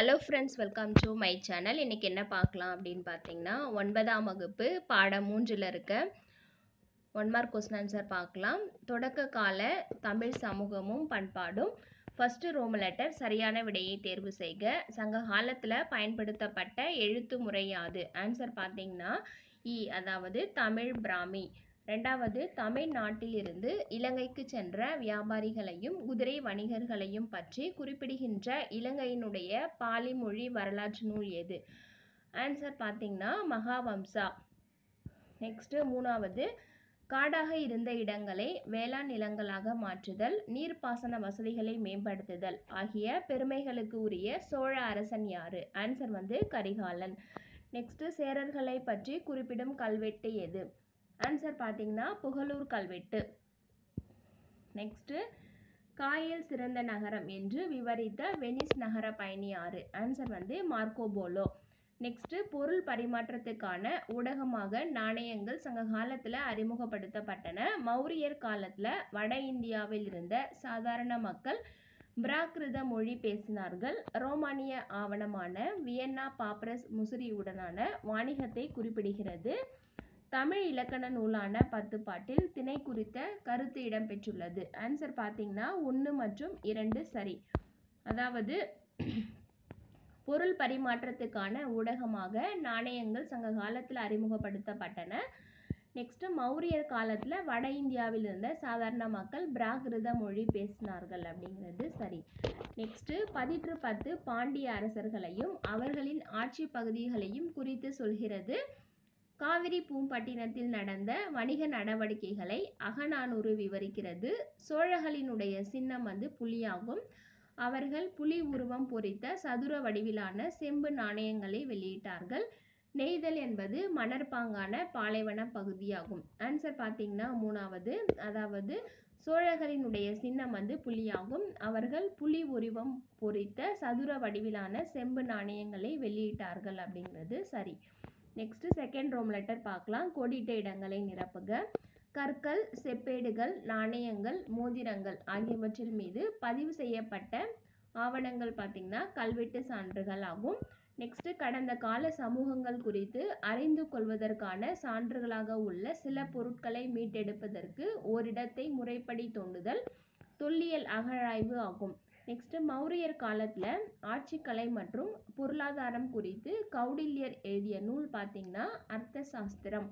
hello friends welcome to my channel இன்றைக்கி என்ன பார்க்கலாம் அப்படின்னு பார்த்தீங்கன்னா ஒன்பதாம் வகுப்பு பாடம் மூன்றில் இருக்க ஒன் மார்க் கொஸ்டின் ஆன்சர் பார்க்கலாம் தொடக்க கால தமிழ் சமூகமும் பண்பாடும் ஃபஸ்ட்டு ரோம லெட்டர் சரியான விடையை தேர்வு செய்க சங்க காலத்தில் பயன்படுத்தப்பட்ட எழுத்து முறை யாது ஆன்சர் பார்த்தீங்கன்னா இ அதாவது தமிழ் பிராமி ரெண்டாவது தமிழ்நாட்டிலிருந்து இலங்கைக்கு சென்ற வியாபாரிகளையும் குதிரை வணிகர்களையும் பற்றி குறிப்பிடுகின்ற இலங்கையினுடைய பாலி மொழி வரலாற்று நூல் எது ஆன்சர் பார்த்தீங்கன்னா மகாவம்சா நெக்ஸ்ட்டு மூணாவது காடாக இருந்த இடங்களை வேளாண் நிலங்களாக மாற்றுதல் நீர்ப்பாசன வசதிகளை மேம்படுத்துதல் ஆகிய பெருமைகளுக்கு உரிய சோழ அரசன் யாரு ஆன்சர் வந்து கரிகாலன் நெக்ஸ்ட்டு சேரர்களை பற்றி குறிப்பிடும் கல்வெட்டு எது ஆன்சர் பார்த்தீங்கன்னா புகழூர் கல்வெட்டு நெக்ஸ்ட்டு காயல் சிறந்த நகரம் என்று விவரித்த வெனிஸ் நகர பயணி யாரு ஆன்சர் வந்து மார்க்கோ போலோ நெக்ஸ்ட்டு பொருள் பரிமாற்றத்துக்கான ஊடகமாக நாணயங்கள் சங்க காலத்தில் அறிமுகப்படுத்தப்பட்டன மௌரியர் காலத்தில் வட இந்தியாவில் இருந்த சாதாரண மக்கள் பிராகிருத மொழி பேசினார்கள் ரோமானிய ஆவணமான வியன்னா பாப்ரஸ் முசிறியுடனான வாணிகத்தை குறிப்பிடுகிறது தமிழ் இலக்கண நூலான பத்து பாட்டில் திணை குறித்த கருத்து இடம்பெற்றுள்ளது ஆன்சர் பார்த்தீங்கன்னா ஒன்று மற்றும் இரண்டு சரி அதாவது பொருள் பரிமாற்றத்துக்கான ஊடகமாக நாணயங்கள் சங்க காலத்தில் அறிமுகப்படுத்தப்பட்டன நெக்ஸ்ட் மௌரியர் காலத்தில் வட இந்தியாவில் இருந்த சாதாரண மக்கள் பிராகிருத மொழி பேசினார்கள் அப்படிங்கிறது சரி நெக்ஸ்ட் பதிற்று பத்து பாண்டிய அரசர்களையும் அவர்களின் ஆட்சி பகுதிகளையும் குறித்து சொல்கிறது காவிரி பூம்பட்டினத்தில் நடந்த வணிக நடவடிக்கைகளை அகநானூறு விவரிக்கிறது சோழர்களினுடைய சின்னம் வந்து புலியாகும் அவர்கள் புலி உருவம் பொறித்த சதுர வடிவிலான செம்பு நாணயங்களை வெளியிட்டார்கள் நெய்தல் என்பது மணற்பாங்கான பாலைவன பகுதியாகும் ஆன்சர் பார்த்தீங்கன்னா மூணாவது அதாவது சோழர்களினுடைய சின்னம் வந்து புலியாகும் அவர்கள் புலி உருவம் பொறித்த சதுர வடிவிலான செம்பு நாணயங்களை வெளியிட்டார்கள் அப்படிங்கிறது சரி நெக்ஸ்ட் செகண்ட் ரோம் லெட்டர் பார்க்கலாம் கோடிட்ட இடங்களை நிரப்புக கற்கள் செப்பேடுகள் நாணயங்கள் மோதிரங்கள் ஆகியவற்றின் மீது பதிவு செய்யப்பட்ட ஆவணங்கள் பார்த்திங்கன்னா கல்வெட்டு சான்றுகள் ஆகும் நெக்ஸ்ட் கடந்த கால சமூகங்கள் குறித்து அறிந்து கொள்வதற்கான சான்றுகளாக உள்ள சில பொருட்களை மீட்டெடுப்பதற்கு ஓரிடத்தை முறைப்படி தோண்டுதல் தொல்லியல் அகழாய்வு ஆகும் நெக்ஸ்ட் மௌரியர் காலத்தில் ஆட்சிக்கலை மற்றும் பொருளாதாரம் குறித்து கௌடில்யர் எழுதிய நூல் பார்த்தீங்கன்னா அர்த்த சாஸ்திரம்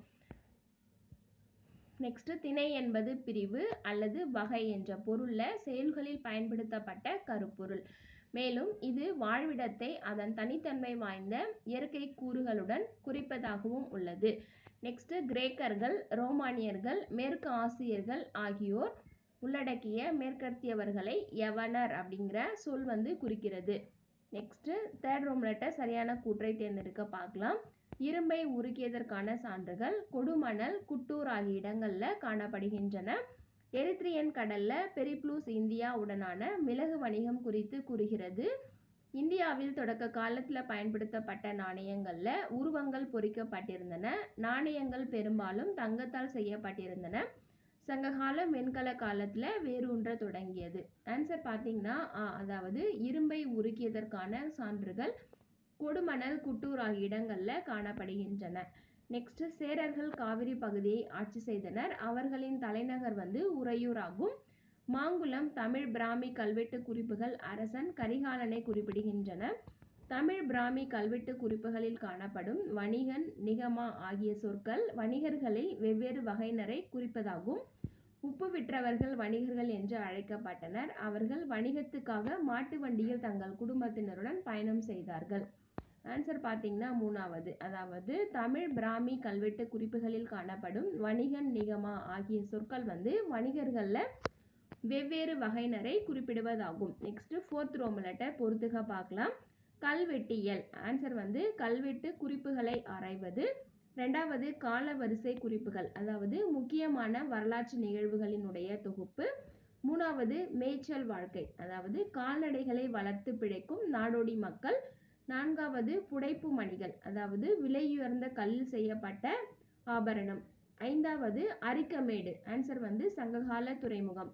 நெக்ஸ்ட் திணை என்பது பிரிவு அல்லது வகை என்ற பொருள்ல செயல்களில் பயன்படுத்தப்பட்ட கருப்பொருள் மேலும் இது வாழ்விடத்தை அதன் தனித்தன்மை வாய்ந்த இயற்கை கூறுகளுடன் குறிப்பதாகவும் உள்ளது நெக்ஸ்ட் கிரேக்கர்கள் ரோமானியர்கள் மேற்கு ஆசியர்கள் ஆகியோர் உள்ளடக்கிய மேற்கத்தியவர்களை யவனர் அப்படிங்கிற சொல் வந்து குறிக்கிறது நெக்ஸ்ட் தேர்ட் ரோம் லெட்டர் சரியான கூற்றை தேர்ந்தெடுக்க பார்க்கலாம் இரும்பை உருக்கியதற்கான சான்றுகள் கொடுமணல் குட்டூர் ஆகிய இடங்களில் காணப்படுகின்றன எரித்ரியன் கடல்ல பெரிப்ளூஸ் இந்தியா உடனான மிளகு வணிகம் குறித்து கூறுகிறது இந்தியாவில் தொடக்க காலத்தில் பயன்படுத்தப்பட்ட நாணயங்களில் உருவங்கள் பொறிக்கப்பட்டிருந்தன நாணயங்கள் பெரும்பாலும் தங்கத்தால் செய்யப்பட்டிருந்தன சங்ககால வெண்கல காலத்தில் வேரூன்ற தொடங்கியது ஆன்சர் பார்த்தீங்கன்னா அதாவது இரும்பை உருக்கியதற்கான சான்றுகள் கொடுமணல் குட்டூர் ஆகிய இடங்களில் காணப்படுகின்றன நெக்ஸ்ட் சேரர்கள் காவிரி பகுதியை ஆட்சி செய்தனர் அவர்களின் தலைநகர் வந்து உறையூர் ஆகும் மாங்குளம் தமிழ் பிராமி கல்வெட்டு குறிப்புகள் அரசன் கரிகாலனை குறிப்பிடுகின்றன தமிழ் பிராமி கல்வெட்டு குறிப்புகளில் காணப்படும் வணிகன் நிகமா ஆகிய சொற்கள் வணிகர்களில் வெவ்வேறு வகையினரை குறிப்பதாகும் உப்பு விற்றவர்கள் வணிகர்கள் என்று அழைக்கப்பட்டனர் அவர்கள் வணிகத்துக்காக மாட்டு வண்டியில் தங்கள் குடும்பத்தினருடன் பயணம் செய்தார்கள் ஆன்சர் பார்த்தீங்கன்னா மூணாவது அதாவது தமிழ் பிராமி கல்வெட்டு குறிப்புகளில் காணப்படும் வணிகன் நிகமா ஆகிய சொற்கள் வந்து வணிகர்களில் வெவ்வேறு வகையினரை குறிப்பிடுவதாகும் நெக்ஸ்ட் ஃபோர்த் ரோம லெட்டர் பொறுத்துக பார்க்கலாம் கல்வெட்டியல் ஆன்சர் வந்து கல்வெட்டு குறிப்புகளை ஆராய்வது ரெண்டாவது கால வரிசை குறிப்புகள் அதாவது முக்கியமான வரலாற்று நிகழ்வுகளினுடைய தொகுப்பு மூணாவது மேய்ச்சல் வாழ்க்கை அதாவது கால்நடைகளை வளர்த்து பிழைக்கும் நாடோடி மக்கள் நான்காவது புடைப்பு மணிகள் அதாவது விலையுயர்ந்த கல்லில் செய்யப்பட்ட ஆபரணம் ஐந்தாவது அரிக்கமேடு ஆன்சர் வந்து சங்ககால துறைமுகம்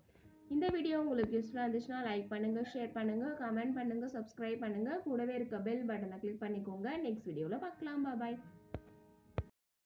இந்த வீடியோ உங்களுக்கு யூஸ்ஃபுல்லாக இருந்துச்சுன்னா லைக் பண்ணுங்கள் ஷேர் பண்ணுங்கள் கமெண்ட் பண்ணுங்கள் சப்ஸ்கிரைப் பண்ணுங்கள் கூடவே இருக்க பெல் பட்டனை கிளிக் பண்ணிக்கோங்க நெக்ஸ்ட் வீடியோவில் பார்க்கலாம் பாய்